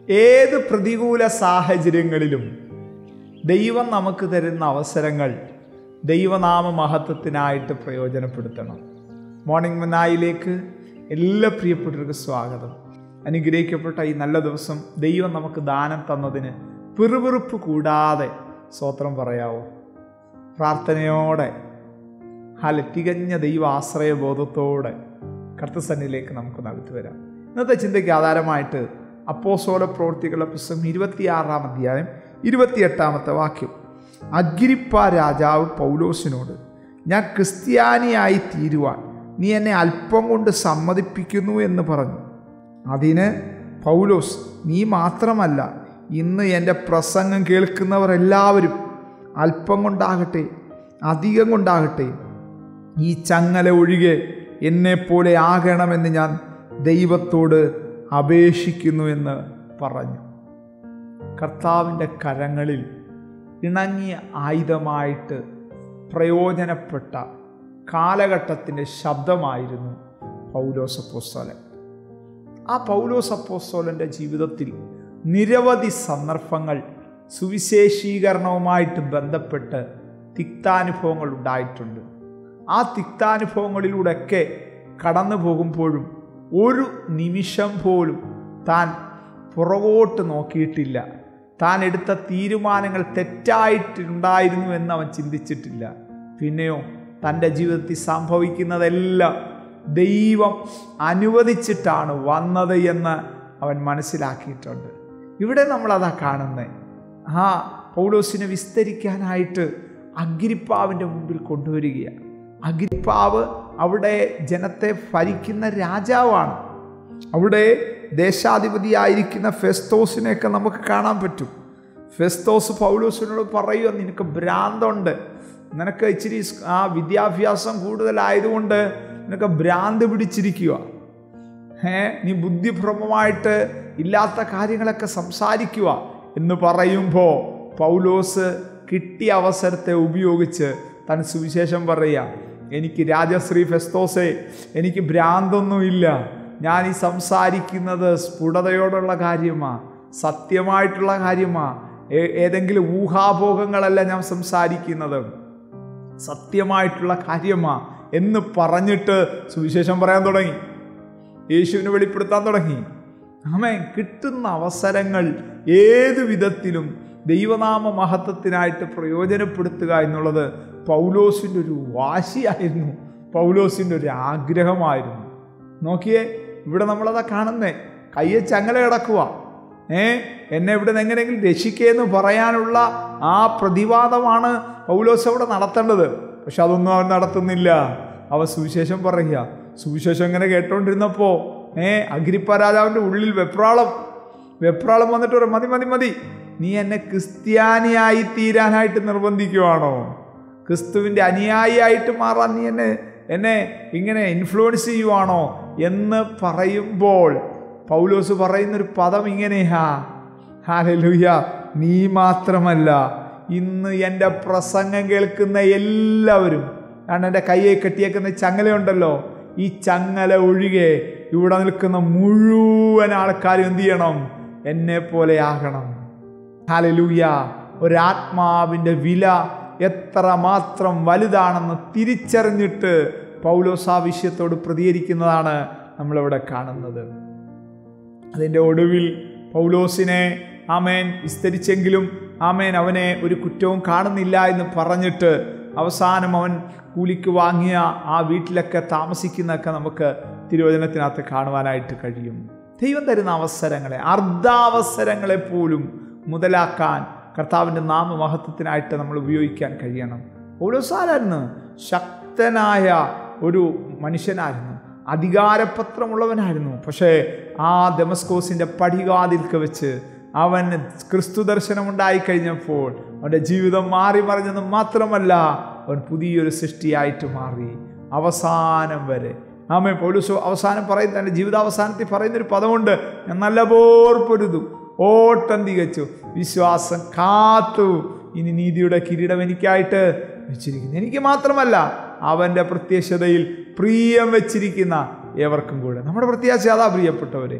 ഏത് പ്രതികൂല സാഹചര്യങ്ങളിലും ദൈവം നമുക്ക് തരുന്ന അവസരങ്ങൾ ദൈവനാമ മഹത്വത്തിനായിട്ട് പ്രയോജനപ്പെടുത്തണം മോർണിംഗ് മനായിലേക്ക് എല്ലാ പ്രിയപ്പെട്ടവർക്ക് സ്വാഗതം അനുഗ്രഹിക്കപ്പെട്ട ഈ നല്ല ദിവസം ദൈവം നമുക്ക് ദാനം തന്നതിന് പിറുപിറുപ്പ് കൂടാതെ സ്വത്രം പറയാവോ പ്രാർത്ഥനയോടെ ഹാല തികഞ്ഞ ദൈവ ആശ്രയബോധത്തോടെ കർത്തസന്നിലേക്ക് നമുക്ക് നടത്തി വരാം ഇന്നത്തെ ചിന്തയ്ക്ക് ആധാരമായിട്ട് അപ്പോസോല പ്രവൃത്തികളുടെ പുസ്തകം ഇരുപത്തിയാറാം അധ്യായം ഇരുപത്തിയെട്ടാമത്തെ വാക്യം അഗ്രിപ്പ രാജാവ് പൗലോസിനോട് ഞാൻ ക്രിസ്ത്യാനിയായി തീരുവാൻ നീ എന്നെ അല്പം കൊണ്ട് സമ്മതിപ്പിക്കുന്നു എന്ന് പറഞ്ഞു അതിന് പൗലോസ് നീ മാത്രമല്ല ഇന്ന് എൻ്റെ പ്രസംഗം കേൾക്കുന്നവർ എല്ലാവരും അല്പം കൊണ്ടാകട്ടെ അധികം കൊണ്ടാകട്ടെ ഈ ചങ്ങല ഒഴികെ എന്നെപ്പോലെ ആകണമെന്ന് ഞാൻ ദൈവത്തോട് അപേക്ഷിക്കുന്നു എന്ന് പറഞ്ഞു കർത്താവിൻ്റെ കരങ്ങളിൽ ഇണങ്ങിയ ആയുധമായിട്ട് പ്രയോജനപ്പെട്ട കാലഘട്ടത്തിൻ്റെ ശബ്ദമായിരുന്നു പൗലോസ് അപ്പോസ്തോലൻ ആ പൗലോസ് അപ്പോസ്തോലൻ്റെ ജീവിതത്തിൽ നിരവധി സന്ദർഭങ്ങൾ സുവിശേഷീകരണവുമായിട്ട് ബന്ധപ്പെട്ട് തിക്താനുഭവങ്ങൾ ഉണ്ടായിട്ടുണ്ട് ആ തിക്താനുഭവങ്ങളിലൂടെയൊക്കെ കടന്നു പോകുമ്പോഴും ഒരു നിമിഷം പോലും താൻ പുറകോട്ട് നോക്കിയിട്ടില്ല താൻ എടുത്ത തീരുമാനങ്ങൾ തെറ്റായിട്ടുണ്ടായിരുന്നു എന്ന് അവൻ ചിന്തിച്ചിട്ടില്ല പിന്നെയോ തൻ്റെ ജീവിതത്തിൽ സംഭവിക്കുന്നതെല്ലാം ദൈവം അനുവദിച്ചിട്ടാണ് വന്നത് എന്ന് അവൻ മനസ്സിലാക്കിയിട്ടുണ്ട് ഇവിടെ നമ്മളതാ കാണുന്നത് ആ പൗലോസിനെ വിസ്തരിക്കാനായിട്ട് അഗ്രിപ്പാവിൻ്റെ മുമ്പിൽ കൊണ്ടുവരികയാണ് അഗ്രിപ്പാവ് അവിടെ ജനത്തെ ഭരിക്കുന്ന രാജാവാണ് അവിടെ ദേശാധിപതിയായിരിക്കുന്ന ഫെസ്തോസിനെയൊക്കെ നമുക്ക് കാണാൻ പറ്റും ഫെസ്തോസ് പൗലോസിനോട് പറയുക നിനക്ക് ഭ്രാന്തുണ്ട് നിനക്ക് ഇച്ചിരി ആ വിദ്യാഭ്യാസം കൂടുതലായതുകൊണ്ട് നിനക്ക് ഭ്രാന്ത് പിടിച്ചിരിക്കുക ഏ നീ ബുദ്ധിഭ്രമമായിട്ട് ഇല്ലാത്ത കാര്യങ്ങളൊക്കെ സംസാരിക്കുക എന്ന് പറയുമ്പോൾ പൗലോസ് കിട്ടിയ അവസരത്തെ ഉപയോഗിച്ച് താൻ സുവിശേഷം പറയുക എനിക്ക് രാജശ്രീ ഫെസ്തോസെ എനിക്ക് ഭ്രാന്തൊന്നുമില്ല ഞാൻ ഈ സംസാരിക്കുന്നത് സ്ഫുടതയോടുള്ള കാര്യമാ സത്യമായിട്ടുള്ള കാര്യമാ ഏതെങ്കിലും ഊഹാഭോഗങ്ങളല്ല ഞാൻ സംസാരിക്കുന്നത് സത്യമായിട്ടുള്ള കാര്യമാ എന്ന് പറഞ്ഞിട്ട് സുവിശേഷം പറയാൻ തുടങ്ങി യേശുവിനെ വെളിപ്പെടുത്താൻ തുടങ്ങി ആമേ കിട്ടുന്ന അവസരങ്ങൾ ഏത് വിധത്തിലും ദൈവനാമ മഹത്വത്തിനായിട്ട് പ്രയോജനപ്പെടുത്തുക എന്നുള്ളത് പൗലോസിൻ്റെ ഒരു വാശിയായിരുന്നു പൗലോസിൻ്റെ ഒരു ആഗ്രഹമായിരുന്നു നോക്കിയേ ഇവിടെ നമ്മളതാ കാണുന്നേ കയ്യെ ചങ്ങല കിടക്കുക ഏ എന്നെ ഇവിടെ നിന്ന് എങ്ങനെയെങ്കിലും രക്ഷിക്കേന്ന് പറയാനുള്ള ആ പ്രതിവാദമാണ് പൗലോസ് അവിടെ നടത്തേണ്ടത് പക്ഷെ അതൊന്നും അവൻ നടത്തുന്നില്ല അവൻ സുവിശേഷം പറയുക സുവിശേഷം ഇങ്ങനെ കേട്ടോണ്ടിരുന്നപ്പോൾ ഏ അഗ്രിപ്പ രാജാവിൻ്റെ ഉള്ളിൽ വെപ്രാളം വെപ്രാളം വന്നിട്ട് പറയും മതി മതി മതി നീ എന്നെ ക്രിസ്ത്യാനിയായി തീരാനായിട്ട് നിർബന്ധിക്കുവാണോ ക്രിസ്തുവിൻ്റെ അനുയായിയായിട്ട് മാറാൻ നീ എന്നെ എന്നെ ഇങ്ങനെ ഇൻഫ്ലുവൻസ് ചെയ്യുവാണോ എന്ന് പറയുമ്പോൾ പൗലോസ് പറയുന്നൊരു പദം ഇങ്ങനെയാ ഹാലലുയ നീ മാത്രമല്ല ഇന്ന് എൻ്റെ പ്രസംഗം കേൾക്കുന്ന എല്ലാവരും കാരണം എൻ്റെ കയ്യെ കെട്ടിയേക്കുന്ന ചങ്ങലയുണ്ടല്ലോ ഈ ചങ്ങല ഒഴികെ ഇവിടെ നിൽക്കുന്ന മുഴുവൻ ആൾക്കാരും എന്ത് ചെയ്യണം എന്നെ പോലെ ആകണം ഹാലലൂയ ഒരാത്മാവിൻ്റെ വില എത്ര മാത്രം വലുതാണെന്ന് തിരിച്ചറിഞ്ഞിട്ട് പൗലോസ് ആ വിഷയത്തോട് പ്രതികരിക്കുന്നതാണ് നമ്മളിവിടെ കാണുന്നത് അതിൻ്റെ ഒടുവിൽ പൗലോസിനെ ആമേൻ വിസ്തരിച്ചെങ്കിലും ആമേൻ അവനെ ഒരു കുറ്റവും കാണുന്നില്ല എന്ന് പറഞ്ഞിട്ട് അവസാനം അവൻ കൂലിക്ക് വാങ്ങിയ ആ വീട്ടിലൊക്കെ താമസിക്കുന്നതൊക്കെ നമുക്ക് തിരുവചനത്തിനകത്ത് കാണുവാനായിട്ട് കഴിയും ദൈവം തരുന്ന അവസരങ്ങളെ അർദ്ധാവസരങ്ങളെ പോലും മുതലാക്കാൻ കർത്താവിൻ്റെ നാമമഹത്വത്തിനായിട്ട് നമ്മൾ ഉപയോഗിക്കാൻ കഴിയണം പൗലോസാരായിരുന്നു ശക്തനായ ഒരു മനുഷ്യനായിരുന്നു അധികാരപത്രമുള്ളവനായിരുന്നു പക്ഷേ ആ ഡെമസ്കോസിൻ്റെ പടികാതിൽക്ക് വെച്ച് അവൻ ക്രിസ്തു ദർശനമുണ്ടായി കഴിഞ്ഞപ്പോൾ അവൻ്റെ ജീവിതം മാറി മറിഞ്ഞെന്ന് മാത്രമല്ല അവൻ പുതിയൊരു സൃഷ്ടിയായിട്ട് മാറി അവസാനം വരെ ആമേ പൗലുസോ അവസാനം പറയുന്ന തൻ്റെ ജീവിതാവസാനത്തിൽ പറയുന്നൊരു പദമുണ്ട് ഞാൻ നല്ല പോർ പൊരുതു ഓട്ടം തികച്ചു വിശ്വാസം കാത്തു ഇനി നീതിയുടെ കിരീടം എനിക്കായിട്ട് വെച്ചിരിക്കുന്നു എനിക്ക് മാത്രമല്ല അവൻ്റെ പ്രത്യക്ഷതയിൽ പ്രിയം വെച്ചിരിക്കുന്ന ഏവർക്കും കൂടെ നമ്മുടെ പ്രത്യാശ അതാ പ്രിയപ്പെട്ടവരെ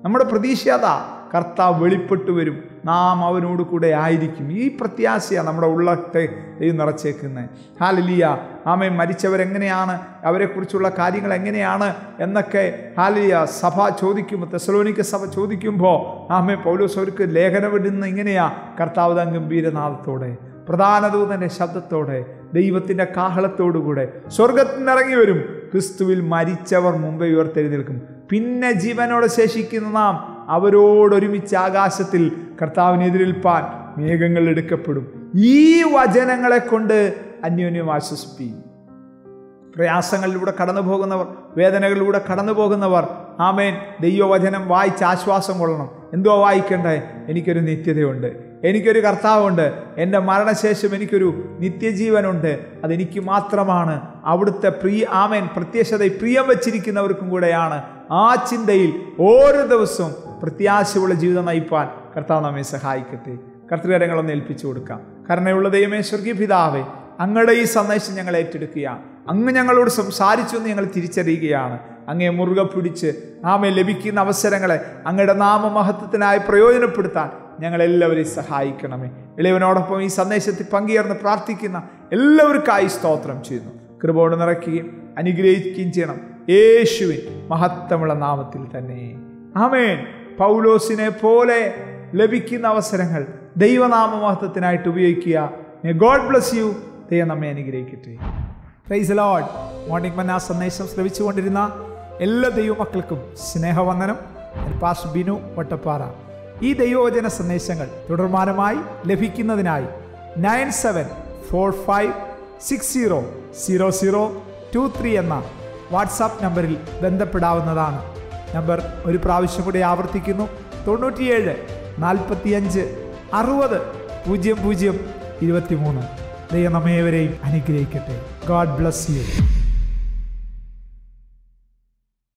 നമ്മുടെ പ്രതീക്ഷ അതാ കർത്താവ് വെളിപ്പെട്ടു വരും നാം അവനോട് കൂടെ ആയിരിക്കും ഈ പ്രത്യാശയാണ് നമ്മുടെ ഉള്ളത്തെ ദൈവം നിറച്ചേക്കുന്നത് ഹാലലിയ ആമേ മരിച്ചവരെങ്ങനെയാണ് അവരെക്കുറിച്ചുള്ള കാര്യങ്ങൾ എങ്ങനെയാണ് എന്നൊക്കെ ഹാലിയ സഭ ചോദിക്കുമ്പോൾ തെസലോനിക്ക സഭ ചോദിക്കുമ്പോൾ ആമേ പൗലോസ് അവർക്ക് ലേഖനമിടുന്ന ഇങ്ങനെയാ കർത്താവ് താൻ ഗംഭീരനാഥത്തോടെ പ്രധാന ദൂതന്റെ ശബ്ദത്തോടെ ദൈവത്തിൻ്റെ കാഹളത്തോടുകൂടെ സ്വർഗത്തിൽ നിന്ന് ഇറങ്ങി വരും ക്രിസ്തുവിൽ മരിച്ചവർ മുമ്പേ ഉയർത്തെഴുന്നേൽക്കും പിന്നെ ജീവനോടെ ശേഷിക്കുന്ന നാം അവരോടൊരുമിച്ച് ആകാശത്തിൽ കർത്താവിനെതിരേൽപ്പാൻ മേഘങ്ങൾ എടുക്കപ്പെടും ഈ വചനങ്ങളെ കൊണ്ട് അന്യോന്യം ആശ്വസിപ്പിക്കും പ്രയാസങ്ങളിലൂടെ കടന്നു പോകുന്നവർ വേദനകളിലൂടെ കടന്നു പോകുന്നവർ ആമേൻ ദൈവവചനം വായിച്ച് ആശ്വാസം കൊള്ളണം എന്തോ വായിക്കണ്ടേ എനിക്കൊരു നിത്യതയുണ്ട് എനിക്കൊരു കർത്താവുണ്ട് എൻ്റെ മരണശേഷം എനിക്കൊരു നിത്യജീവനുണ്ട് അതെനിക്ക് മാത്രമാണ് അവിടുത്തെ പ്രിയ ആമേൻ പ്രത്യക്ഷത പ്രിയം വച്ചിരിക്കുന്നവർക്കും കൂടെയാണ് ആ ചിന്തയിൽ ഓരോ ദിവസവും പ്രത്യാശയുള്ള ജീവിതം നയിപ്പാൻ കർത്താവ് നമ്മെ സഹായിക്കട്ടെ കർത്തൃകരങ്ങളൊന്ന് ഏൽപ്പിച്ചു കൊടുക്കാം കരുണയുള്ള ദൈവമേ സ്വർഗീയ പിതാവേ അങ്ങയുടെ ഈ സന്ദേശം ഞങ്ങൾ ഏറ്റെടുക്കുകയാണ് അങ്ങ് ഞങ്ങളോട് സംസാരിച്ചു എന്ന് ഞങ്ങൾ തിരിച്ചറിയുകയാണ് അങ്ങേ മുറുകെ പിടിച്ച് ആമെ ലഭിക്കുന്ന അവസരങ്ങളെ അങ്ങയുടെ നാമമഹത്വത്തിനായി പ്രയോജനപ്പെടുത്താൻ ഞങ്ങളെല്ലാവരെയും സഹായിക്കണമേ ഇളയവനോടൊപ്പം ഈ സന്ദേശത്തിൽ പങ്കുചേർന്ന് പ്രാർത്ഥിക്കുന്ന എല്ലാവർക്കായി സ്തോത്രം ചെയ്യുന്നു കൃപോട് നിറയ്ക്കുകയും അനുഗ്രഹിക്കുകയും ചെയ്യണം യേശുവിൻ മഹത്വമുള്ള നാമത്തിൽ തന്നെ ആമേൻ പൗലോസിനെ പോലെ ലഭിക്കുന്ന അവസരങ്ങൾ ദൈവനാമ മഹത്വത്തിനായിട്ട് ഉപയോഗിക്കുക ഗോഡ് ബ്ലസ് യു ദൈവം നമ്മെ അനുഗ്രഹിക്കട്ടെ പ്രൈസ് ലോഡ് മോർണിംഗ് മന്ന സന്ദേശം ശ്രമിച്ചുകൊണ്ടിരുന്ന എല്ലാ ദൈവമക്കൾക്കും സ്നേഹവന്ദനം പാസ് ബിനു വട്ടപ്പാറ ഈ ദൈവവചന സന്ദേശങ്ങൾ തുടർമാനമായി ലഭിക്കുന്നതിനായി nine seven four five six zero zero zero two three എന്ന വാട്സാപ്പ് നമ്പറിൽ ബന്ധപ്പെടാവുന്നതാണ് നമ്പർ ഒരു പ്രാവശ്യം കൂടി ആവർത്തിക്കുന്നു തൊണ്ണൂറ്റിയേഴ് നാൽപ്പത്തിയഞ്ച് അറുപത് പൂജ്യം പൂജ്യം ഇരുപത്തിമൂന്ന് ദൈവം നമ്മേവരെയും അനുഗ്രഹിക്കട്ടെ ഗോഡ് ബ്ലസ് യു